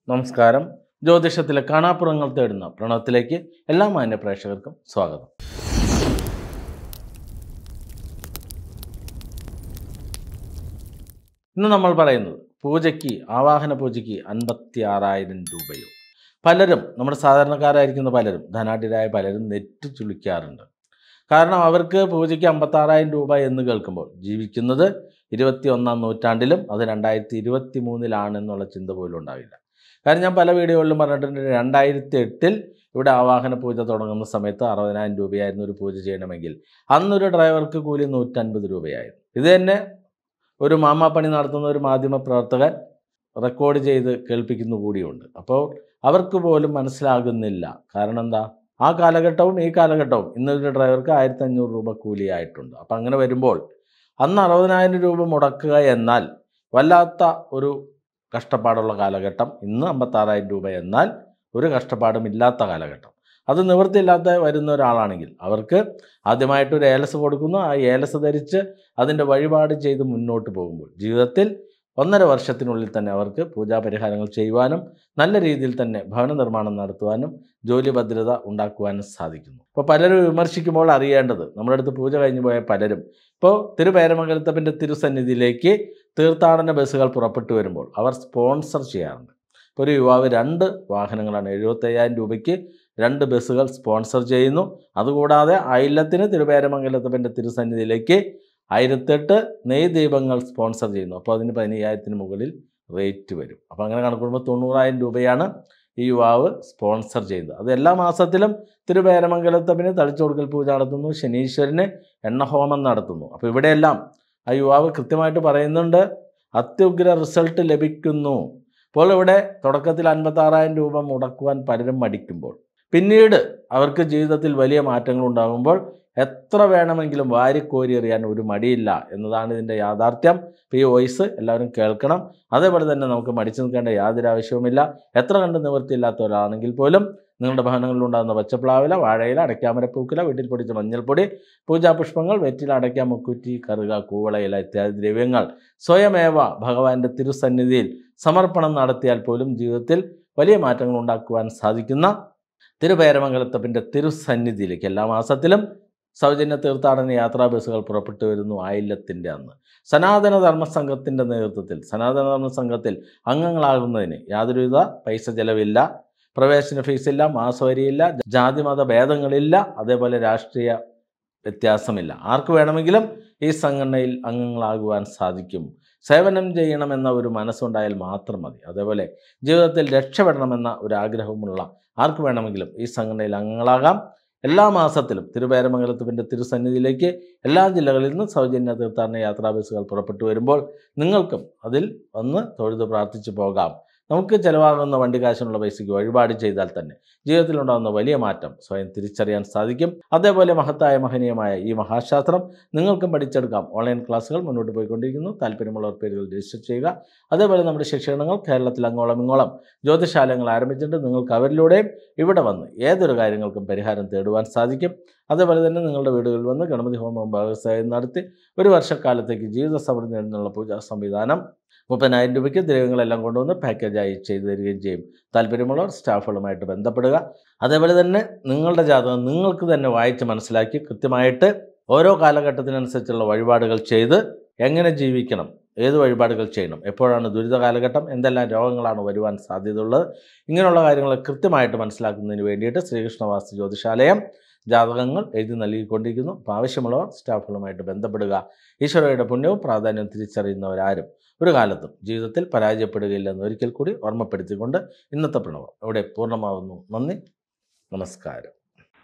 നമസ്കാരം ജ്യോതിഷത്തിലെ കാണാപ്പുറങ്ങൾ തേടുന്ന പ്രണവത്തിലേക്ക് എല്ലാ മാന്യ പ്രേക്ഷകർക്കും സ്വാഗതം ഇന്ന് നമ്മൾ പറയുന്നത് പൂജയ്ക്ക് ആവാഹന പൂജയ്ക്ക് അൻപത്തി ആറായിരം രൂപയോ പലരും നമ്മുടെ സാധാരണക്കാരായിരിക്കുന്ന പലരും ധനാഢ്യരായ പലരും നെറ്റ് ചുളിക്കാറുണ്ട് കാരണം അവർക്ക് പൂജയ്ക്ക് അമ്പത്താറായിരം രൂപ എന്ന് കേൾക്കുമ്പോൾ ജീവിക്കുന്നത് ഇരുപത്തി ഒന്നാം നൂറ്റാണ്ടിലും അത് രണ്ടായിരത്തി ഇരുപത്തി മൂന്നിലാണെന്നുള്ള ചിന്ത പോലും ഉണ്ടാവില്ല കാരണം ഞാൻ പല വീഡിയോകളിലും പറഞ്ഞിട്ടുണ്ട് രണ്ടായിരത്തി എട്ടിൽ ഇവിടെ ആവാഹന പൂജ തുടങ്ങുന്ന സമയത്ത് അറുപതിനായിരം രൂപയായിരുന്നു ഒരു പൂജ ചെയ്യണമെങ്കിൽ അന്നൊരു ഡ്രൈവർക്ക് കൂലി നൂറ്റൻപത് രൂപയായിരുന്നു ഇത് തന്നെ ഒരു മാമാപ്പണി നടത്തുന്ന ഒരു മാധ്യമ പ്രവർത്തകൻ റെക്കോർഡ് ചെയ്ത് കേൾപ്പിക്കുന്നു കൂടിയുണ്ട് അപ്പോൾ അവർക്ക് പോലും മനസ്സിലാകുന്നില്ല കാരണം എന്താ ആ കാലഘട്ടവും ഈ കാലഘട്ടവും ഇന്നൊരു ഡ്രൈവർക്ക് ആയിരത്തി അഞ്ഞൂറ് രൂപ കൂലിയായിട്ടുണ്ട് അപ്പം അങ്ങനെ വരുമ്പോൾ അന്ന് അറുപതിനായിരം രൂപ മുടക്കുക എന്നാൽ വല്ലാത്ത ഒരു കഷ്ടപ്പാടുള്ള കാലഘട്ടം ഇന്ന് അമ്പത്താറായിരം രൂപ എന്നാൽ ഒരു കഷ്ടപ്പാടും ഇല്ലാത്ത കാലഘട്ടം അത് നിവൃത്തിയില്ലാത്ത വരുന്ന ഒരാളാണെങ്കിൽ അവർക്ക് ആദ്യമായിട്ട് ഒരു ഏലസ് കൊടുക്കുന്നു ആ ഏലസ് ധരിച്ച് അതിൻ്റെ വഴിപാട് ചെയ്ത് മുന്നോട്ട് പോകുമ്പോൾ ജീവിതത്തിൽ ഒന്നര വർഷത്തിനുള്ളിൽ തന്നെ അവർക്ക് പൂജാപരിഹാരങ്ങൾ ചെയ്യുവാനും നല്ല രീതിയിൽ തന്നെ ഭവന നിർമ്മാണം നടത്തുവാനും ജോലി ഭദ്രത ഉണ്ടാക്കുവാനും സാധിക്കുന്നു ഇപ്പോൾ പലരും വിമർശിക്കുമ്പോൾ അറിയേണ്ടത് നമ്മുടെ അടുത്ത് പൂജ കഴിഞ്ഞു പോയ പലരും ഇപ്പോൾ തിരുപേരമംഗലത്തപ്പൻ്റെ തിരുസന്നിധിയിലേക്ക് തീർത്ഥാടന ബസ്സുകൾ പുറപ്പെട്ടു വരുമ്പോൾ അവർ സ്പോൺസർ ചെയ്യാറുണ്ട് ഇപ്പോൾ ഒരു യുവാവ് രണ്ട് വാഹനങ്ങളാണ് എഴുപത്തയ്യായിരം രൂപയ്ക്ക് രണ്ട് ബസ്സുകൾ സ്പോൺസർ ചെയ്യുന്നു അതുകൂടാതെ അയിലത്തിന് തിരുപേരമംഗലത്തപ്പൻ്റെ തിരുസന്നിധിയിലേക്ക് ആയിരത്തെട്ട് നെയ് ദീപങ്ങൾ സ്പോൺസർ ചെയ്യുന്നു അപ്പോൾ അതിന് പതിനയ്യായിരത്തിന് മുകളിൽ റേറ്റ് വരും അപ്പോൾ അങ്ങനെ കണക്കൂടുമ്പോൾ തൊണ്ണൂറായിരം രൂപയാണ് ഈ യുവാവ് സ്പോൺസർ ചെയ്യുന്നത് അത് എല്ലാ മാസത്തിലും തിരുപേരമംഗലത്തപ്പിന് തളിച്ചുകൊടുക്കൽ പൂജ നടത്തുന്നു ശനീശ്വരന് എണ്ണഹോമം നടത്തുന്നു അപ്പോൾ ഇവിടെയെല്ലാം ആ യുവാവ് കൃത്യമായിട്ട് പറയുന്നുണ്ട് അത്യുഗ്ര റിസൾട്ട് ലഭിക്കുന്നു അപ്പോൾ ഇവിടെ തുടക്കത്തിൽ അൻപത്താറായിരം രൂപ മുടക്കുവാൻ പലരും മടിക്കുമ്പോൾ പിന്നീട് അവർക്ക് ജീവിതത്തിൽ വലിയ മാറ്റങ്ങൾ ഉണ്ടാകുമ്പോൾ എത്ര വേണമെങ്കിലും വാരിക്കോരി എറിയാൻ ഒരു മടിയില്ല എന്നതാണ് ഇതിൻ്റെ യാഥാർത്ഥ്യം ഇപ്പോൾ ഈ വോയിസ് എല്ലാവരും കേൾക്കണം അതേപോലെ തന്നെ നമുക്ക് മടിച്ചു നിൽക്കേണ്ട യാതൊരു ആവശ്യവുമില്ല എത്ര കണ്ട് നിവൃത്തിയില്ലാത്തവരാണെങ്കിൽ പോലും നിങ്ങളുടെ ഭവനങ്ങളിൽ ഉണ്ടാകുന്ന പച്ചപ്ലാവില വാഴയില അടയ്ക്കാമരപ്പൂക്കില വീട്ടിൽ പൊടിച്ച മഞ്ഞൾപ്പൊടി പൂജാപുഷ്പങ്ങൾ വെറ്റില അടയ്ക്ക മുക്കുറ്റി കറുക കൂവളയില ഇത്യാദി ദ്രവ്യങ്ങൾ സ്വയമേവ ഭഗവാന്റെ തിരുസന്നിധിയിൽ സമർപ്പണം നടത്തിയാൽ പോലും ജീവിതത്തിൽ വലിയ മാറ്റങ്ങൾ ഉണ്ടാക്കുവാൻ സാധിക്കുന്ന തിരുപേരമംഗലത്തപ്പിൻ്റെ തിരുസന്നിധിയിലേക്ക് എല്ലാ മാസത്തിലും സൗജന്യ തീർത്ഥാടന യാത്രാ ബസ്സുകൾ പുറപ്പെട്ടു വരുന്നു ആയില്യത്തിൻ്റെ അന്ന് സനാതന ധർമ്മ സംഘത്തിൻ്റെ നേതൃത്വത്തിൽ സനാതന ധർമ്മ സംഘത്തിൽ അംഗങ്ങളാകുന്നതിന് യാതൊരുവിധ പൈസ ചെലവില്ല പ്രവേശന ഫീസില്ല മാസവരിയില്ല ജാതിമത ഭേദങ്ങളില്ല അതേപോലെ രാഷ്ട്രീയ വ്യത്യാസമില്ല ആർക്ക് വേണമെങ്കിലും ഈ സംഘടനയിൽ അംഗങ്ങളാകുവാൻ സാധിക്കും സേവനം ചെയ്യണമെന്ന ഒരു മനസ്സുണ്ടായാൽ മാത്രം മതി അതേപോലെ ജീവിതത്തിൽ രക്ഷപ്പെടണമെന്ന ഒരു ആഗ്രഹമുള്ള ആർക്ക് വേണമെങ്കിലും ഈ സംഘടനയിൽ അംഗങ്ങളാകാം എല്ലാ മാസത്തിലും തിരുവേരമംഗലത്തുവിൻ്റെ തിരുസന്നിധിയിലേക്ക് എല്ലാ ജില്ലകളിൽ നിന്നും സൗജന്യ തീർത്ഥാടന യാത്രാ ബസ്സുകൾ പുറപ്പെട്ടു വരുമ്പോൾ നിങ്ങൾക്കും അതിൽ വന്ന് തൊഴുത് പ്രാർത്ഥിച്ചു പോകാം നമുക്ക് ചിലവാകുന്ന വണ്ടി കാശിനുള്ള പൈസയ്ക്ക് വഴിപാട് ചെയ്താൽ തന്നെ ജീവിതത്തിലുണ്ടാകുന്ന വലിയ മാറ്റം സ്വയം തിരിച്ചറിയാൻ സാധിക്കും അതേപോലെ മഹത്തായ മഹനീയമായ ഈ മഹാശാസ്ത്രം നിങ്ങൾക്കും പഠിച്ചെടുക്കാം ഓൺലൈൻ ക്ലാസ്സുകൾ മുന്നോട്ട് പോയിക്കൊണ്ടിരിക്കുന്നു താല്പര്യമുള്ളവർ പേരുകൾ രജിസ്റ്റർ ചെയ്യുക അതേപോലെ നമ്മുടെ ശിക്ഷണങ്ങൾ കേരളത്തിൽ അങ്ങോളം ഇങ്ങോളം ജ്യോതിശാലങ്ങൾ ആരംഭിച്ചിട്ടുണ്ട് നിങ്ങൾക്ക് അവരിലൂടെയും ഇവിടെ വന്ന് ഏതൊരു കാര്യങ്ങൾക്കും പരിഹാരം തേടുവാൻ സാധിക്കും അതേപോലെ തന്നെ നിങ്ങളുടെ വീടുകളിൽ വന്ന് ഗണപതി ഹോമം വ്യവസായം നടത്തി ഒരു വർഷക്കാലത്തേക്ക് ജീവിത സമൃദ്ധി നേടുന്നുള്ള പൂജാ സംവിധാനം മുപ്പതിനായിരം രൂപയ്ക്ക് ദ്രവ്യങ്ങളെല്ലാം കൊണ്ടുവന്ന് പാക്കേജായി ചെയ്തു തരികയും ചെയ്യും താല്പര്യമുള്ളവർ സ്റ്റാഫുകളുമായിട്ട് ബന്ധപ്പെടുക അതേപോലെ തന്നെ നിങ്ങളുടെ ജാതകം നിങ്ങൾക്ക് തന്നെ വായിച്ച് മനസ്സിലാക്കി കൃത്യമായിട്ട് ഓരോ കാലഘട്ടത്തിനനുസരിച്ചുള്ള വഴിപാടുകൾ ചെയ്ത് എങ്ങനെ ജീവിക്കണം ഏത് വഴിപാടുകൾ ചെയ്യണം എപ്പോഴാണ് ദുരിത കാലഘട്ടം എന്തെല്ലാം രോഗങ്ങളാണ് വരുവാൻ സാധ്യതയുള്ളത് ഇങ്ങനെയുള്ള കാര്യങ്ങൾ കൃത്യമായിട്ട് മനസ്സിലാക്കുന്നതിന് വേണ്ടിയിട്ട് ശ്രീകൃഷ്ണവാസ്തു ജ്യോതിശാലയം ജാതകങ്ങൾ എഴുതി നൽകിക്കൊണ്ടിരിക്കുന്നു അപ്പോൾ ആവശ്യമുള്ളവർ സ്റ്റാഫുകളുമായിട്ട് ബന്ധപ്പെടുക ഈശ്വരയുടെ പുണ്യവും പ്രാധാന്യവും തിരിച്ചറിയുന്നവരാരും ഒരു കാലത്തും ജീവിതത്തിൽ പരാജയപ്പെടുകയില്ലെന്ന് ഒരിക്കൽ കൂടി ഓർമ്മപ്പെടുത്തിക്കൊണ്ട് ഇന്നത്തെ പ്രണവം ഇവിടെ പൂർണ്ണമാകുന്നു നന്ദി നമസ്കാരം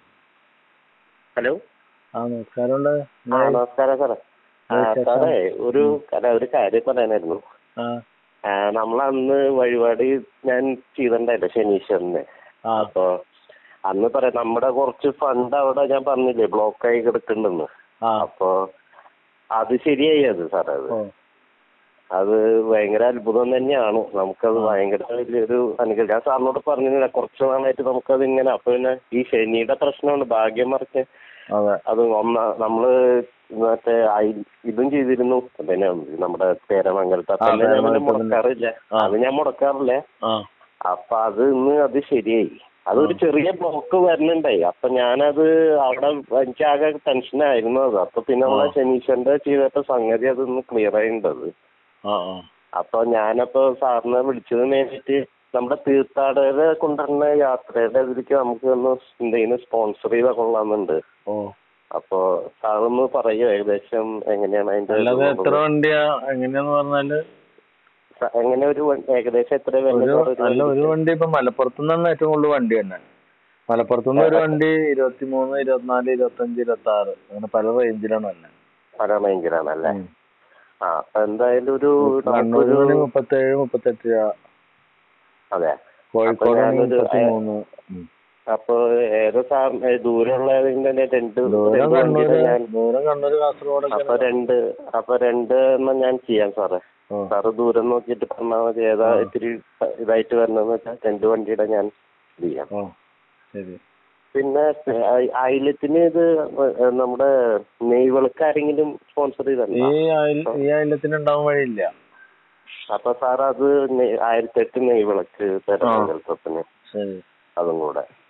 ഹലോ ആ നമസ്കാരമുണ്ട് ആ നമസ്കാരം സാറേ ആ സാറേ ഒരു അല്ല ഒരു കാര്യം പറയാനായിരുന്നു ആ, നമ്മളന്ന് വഴിപാട് ഞാൻ ചെയ്തിട്ടുണ്ടായില്ല ശനീശ്വരനെ അപ്പൊ അന്ന് പറയാം നമ്മുടെ കുറച്ച് ഫണ്ട് അവിടെ ഞാൻ പറഞ്ഞില്ലേ ബ്ലോക്കായി കിടക്കുന്നുണ്ടെന്ന് അപ്പൊ അത് ശരിയായി അത് സാറേ അത് അത് ഭയങ്കര അത്ഭുതം തന്നെയാണ് നമുക്കത് ഭയങ്കര വലിയൊരു അനുഗ്രഹം ഞാൻ സാറിനോട് പറഞ്ഞില്ല കുറച്ച് നാളായിട്ട് നമുക്കത് ഇങ്ങനെ അപ്പൊ പിന്നെ ഈ ശനിയുടെ പ്രശ്നമാണ് ഭാഗ്യം മറിച്ച് അതെ അത് ഒന്ന നമ്മള് മറ്റേ അയി- ഇതും ചെയ്തിരുന്നു പിന്നെ നമ്മുടെ പേരമംഗലത്തെ ആ, അപ്പൊ ഞാൻ പിന്നെ പേരമംഗലത്തെ മുടക്കാറില്ല ആ. അത് ഞാൻ മുടക്കാറില്ല ആ അപ്പൊ അത് ഇന്ന് അത് ശരിയായി അതൊരു ചെറിയ ബ്ലോക്ക് വരുന്നുണ്ടായി അപ്പൊ ഞാനത് അവിടെ എനിക്ക് ആകെ ടെൻഷനായിരുന്നു അത് അപ്പൊ പിന്നെ നമ്മളെ ആ. ശനീശ്വരന്റെ ചെയ്തിട്ട് സംഗതി അതൊന്ന് ക്ലിയർ ആയിണ്ടത് ആ ആ അപ്പൊ ഞാനപ്പോ സാറിനെ വിളിച്ചത് വേണ്ടിട്ട് നമ്മുടെ തീർത്ഥാടകരെ കൊണ്ടുവരുന്ന യാത്രയുടെ ഇതിലേക്ക് നമുക്ക് ഒന്ന് എന്തെങ്കിലും സ്പോൺസർ ചെയ്താൽ കൊള്ളാമെന്നുണ്ട് ഓ അപ്പൊ സാറൊന്ന് പറയോ ഏകദേശം എങ്ങനെയാണ് അതിന്റെ അല്ലാതെ ഇത് എത്ര വണ്ടിയാ എങ്ങനെയാന്ന് പറഞ്ഞാല് സ- എങ്ങനെ ഒരു വ- ഏകദേശം എത്ര ഒരു വരുന്നത് ഒരു അല്ല ഒരു വണ്ടിക്ക്? വണ്ടി ഇപ്പൊ മലപ്പുറത്തു നിന്നാണ് ഏറ്റവും കൂടുതൽ വണ്ടി തന്നെ മലപ്പുറത്തു നിന്ന് ഒരു വണ്ടി ഇരുപത്തിമൂന്ന് ഇരുപത്തിനാല് ഇരുപത്തഞ്ച് ഇരുപത്തി ആറ് അങ്ങനെ പല റേഞ്ചിലാണ് തന്നെ പല റേഞ്ചിലാണല്ലേ ആ അപ്പൊ എന്തായാലും ഒരു കണ്ണൂരിൽ നമുക്കൊരു മുപ്പത്തേഴ് മുപ്പത്തെട്ട് രൂപ അതെ കോഴിക്കോട് ഞാനൊരു- മുപ്പത്തിമൂന്ന് ഉം. അപ്പൊ ഏത് സാർ ദൂരമുള്ളതിന്റെ തന്നെ രണ്ട് ദൂരം രണ്ട് കണ്ണൂര് വണ്ടിയുടെ ഞാൻ ദൂരം കണ്ണൂര് കാസർഗോഡ് അപ്പൊ രണ്ട് അപ്പൊ രണ്ട് എണ്ണം ഞാൻ ചെയ്യാം സാറേ സാറ് ദൂരം നോക്കിയിട്ട് പറഞ്ഞാൽ മതി ഏതാ ആ. ഇത്തിരി ഇതായിട്ട് വരണമെന്ന് വെച്ചാൽ രണ്ട് വണ്ടിയുടെ ഞാൻ ഇത് ചെയ്യാം ഓ ശരി പിന്നെ ഐ- ഐലത്തിന് ഇത് ഏഹ് നമ്മുടെ നെയ്വിളക്ക് ആരെങ്കിലും സ്പോൺസർ ഈ ചെയ്തല്ലോ അയൽ ഈ അയലത്തിന് ഉണ്ടാവാൻ വഴിയില്ല അപ്പൊ സാർ അത് നെ- ആയിരത്തെട്ട് നെയ്വിളക്ക് തരാം ആ. സങ്കല്പത്തിന് ശരി അതും കൂടെ